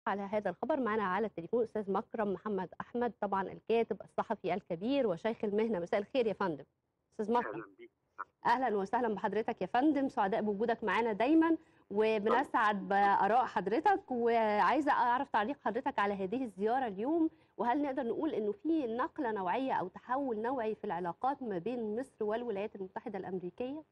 على هذا الخبر معنا على التليفون استاذ مكرم محمد احمد طبعا الكاتب الصحفي الكبير وشيخ المهنه مساء الخير يا فندم استاذ مكرم اهلا بيك اهلا وسهلا بحضرتك يا فندم سعداء بوجودك معانا دايما وبنسعد باراء حضرتك وعايزه اعرف تعليق حضرتك على هذه الزياره اليوم وهل نقدر نقول انه في نقله نوعيه او تحول نوعي في العلاقات ما بين مصر والولايات المتحده الامريكيه؟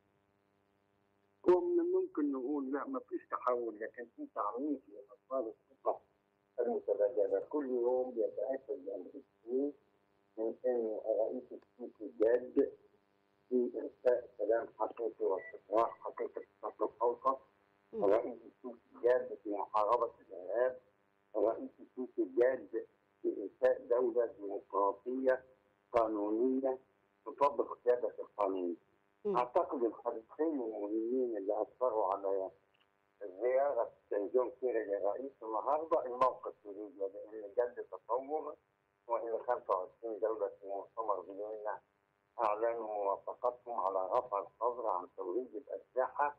هو من الممكن نقول لا ما فيش تحول لكن في تعميق لمسار الثقه المتبادله كل يوم يتاكد الامريكيين من انه الرئيس السيسي جاد في ارساء سلام حقيقي واستقرار حقيقي في الشرق الاوسط الرئيس السيسي جاد في محاربه الارهاب الرئيس السيسي جاد في انشاء دوله ديمقراطيه قانونيه تطبق سياده القانون مم. اعتقد الحدثين المهمين اللي اثروا على زياره جون كيري للرئيس النهارده الموقف في ليبيا لان جد تطور وان 25 دوله في مؤتمر فيينا اعلنوا موافقتهم على رفع الحظر عن توريد الاسلحه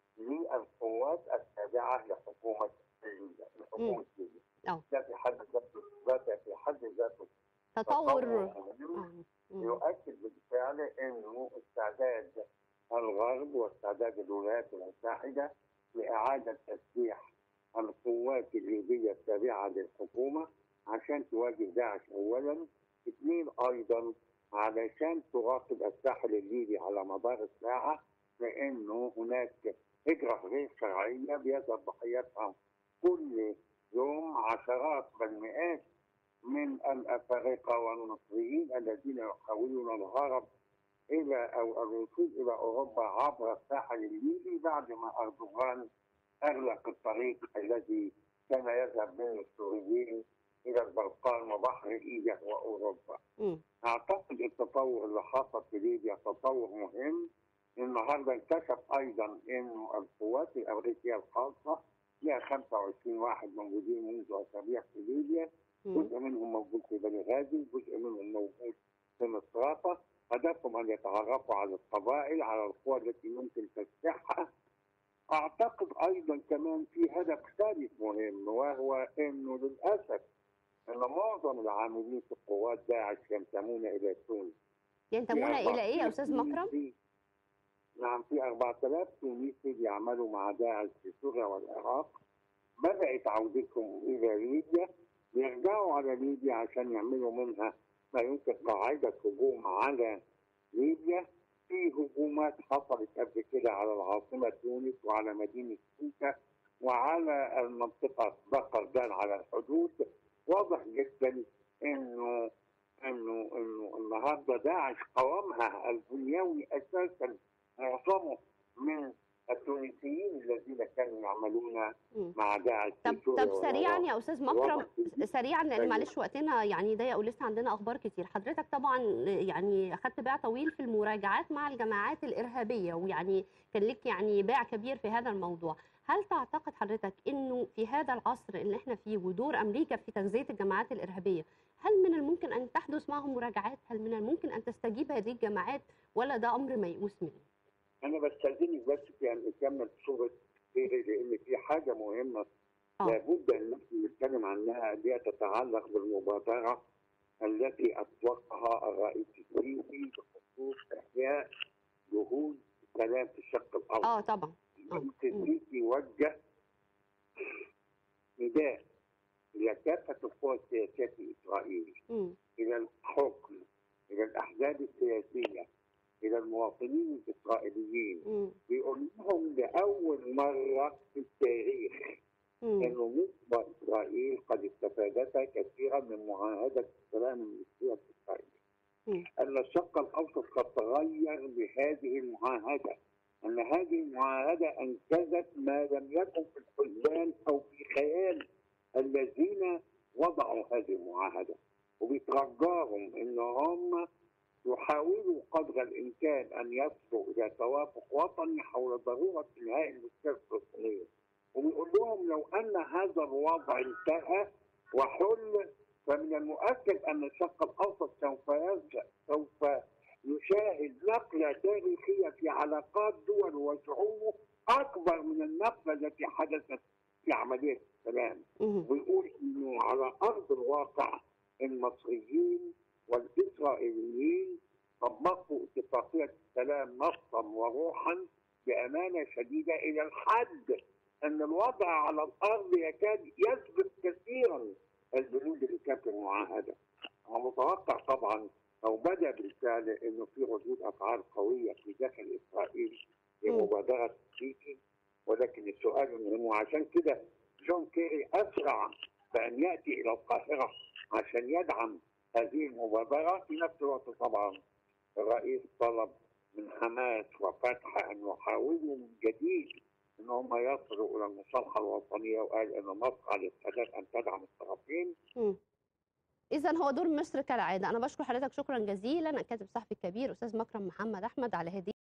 للقوات التابعه لحكومه ليبيا لحكومه ليبيا أه. ده في حد ذاته ده في حد ذاته تطور مهم. آه. مم. يؤكد بالفعل انه استعداد الغرب واستعداد الولايات المتحده لاعاده تسليح القوات الليبيه التابعه للحكومه عشان تواجه داعش اولا، اثنين ايضا علشان تراقب الساحل الليبي على مدار الساعه لانه هناك هجره غير شرعيه بيذهب ضحيتها كل يوم عشرات بل مئات من الافارقه والمصريين الذين يحاولون الهرب الى او الوصول الى اوروبا عبر الساحل الليبي بعد ما اردوغان اغلق الطريق الذي كان يذهب منه السوريين الى البلقان وبحر ايجا واوروبا. مم. اعتقد التطور اللي حصل في ليبيا تطور مهم النهارده انكشف ايضا انه القوات الامريكيه الخاصه فيها 25 واحد موجودين منذ اسابيع في ليبيا مم. جزء منهم موجود في بني غازي جزء منهم موجود في مصراتة هدفهم أن يتعرفوا على القبائل على القوى التي يمكن تسليحها أعتقد أيضا كمان في هدف ثالث مهم وهو أنه للأسف أن معظم العاملين في قوات داعش ينتمون إلى تونس ينتمون في الى ايه يا 4000 استاذ مكرم؟ تونسي- نعم في 4000 تونسي بيعملوا مع داعش في سوريا والعراق بدأت عودتهم إلى ليبيا بيرجعوا على ليبيا عشان يعملوا منها ما يمكن قاعدة هجوم على ليبيا في هجومات حصلت قبل كده على العاصمة تونس وعلى مدينة سوسة وعلى المنطقة بقردان على الحدود واضح جدا انه انه انه النهارده داعش قوامها البنيوي اساسا معظمه من التونسيين الذين كانوا يعملون مم. مع داعش في طب سوريا طب سريعا والعراق. يا استاذ مكرم واضح. سريعا لان أيوة. معلش وقتنا يعني ضيق ولسه عندنا اخبار كتير حضرتك طبعا يعني اخذت باع طويل في المراجعات مع الجماعات الارهابيه ويعني كان لك يعني باع كبير في هذا الموضوع هل تعتقد حضرتك انه في هذا العصر اللي احنا فيه ودور امريكا في تغذيه الجماعات الارهابيه هل من الممكن ان تحدث معهم مراجعات هل من الممكن ان تستجيب هذه الجماعات ولا ده امر ميؤوس منه انا بستاذنك بس في ان اكمل صوره غيري لان في حاجه مهمه آه. لابد ان نحن نتكلم عنها اللي هي تتعلق بالمبادره التي اطلقها الرئيس السيسي بخصوص احياء جهود سلام في الشرق الاوسط. اه طبعا الرئيس السيسي وجه نداء الى كافه القوى السياسيه في اسرائيل مم. الى الحكم الى الاحزاب السياسيه الى المواطنين الاسرائيليين مم. بيقول لهم لاول مره في التاريخ مم. انه نصب اسرائيل قد استفادت كثيرا من معاهده السلام المصريه الاسرائيليه. مم. ان الشق الاوسط قد تغير بهذه المعاهده. ان هذه المعاهده انجزت ما لم يكن في الحسبان او في خيال الذين وضعوا هذه المعاهده. وبيترجاهم ان هم يحاولوا قدر الامكان ان يصلوا الى توافق وطني حول ضروره انهاء المشكله الفلسطينيه. وبيقول لهم لو ان هذا الوضع انتهى وحل فمن المؤكد ان الشرق الاوسط سوف يرجع سوف يشاهد نقله تاريخيه في علاقات دول وشعوب اكبر من النقله التي حدثت في عمليه السلام مهم. ويقول انه على ارض الواقع المصريين والاسرائيليين طبقوا اتفاقيه السلام نصا وروحا بامانه شديده الى الحد ان الوضع على الارض يكاد يسبق كثيرا البنود اللي كانت في المعاهده. انا متوقع طبعا او بدا بالفعل انه في ردود افعال قويه في داخل اسرائيل لمبادره السيسي ولكن السؤال المهم وعشان كده جون كيري اسرع بان ياتي الى القاهره عشان يدعم هذه المبادره في نفس الوقت طبعا الرئيس طلب من حماس وفتح ان يحاولوا من جديد ان هم يصلوا الى المصالحه الوطنيه وقال ان مصر على السادات ان تدعم الطرفين اذا هو دور مصر كالعاده انا بشكر حضرتك شكرا جزيلا الكاتب الصحفي الكبير استاذ مكرم محمد احمد على هذه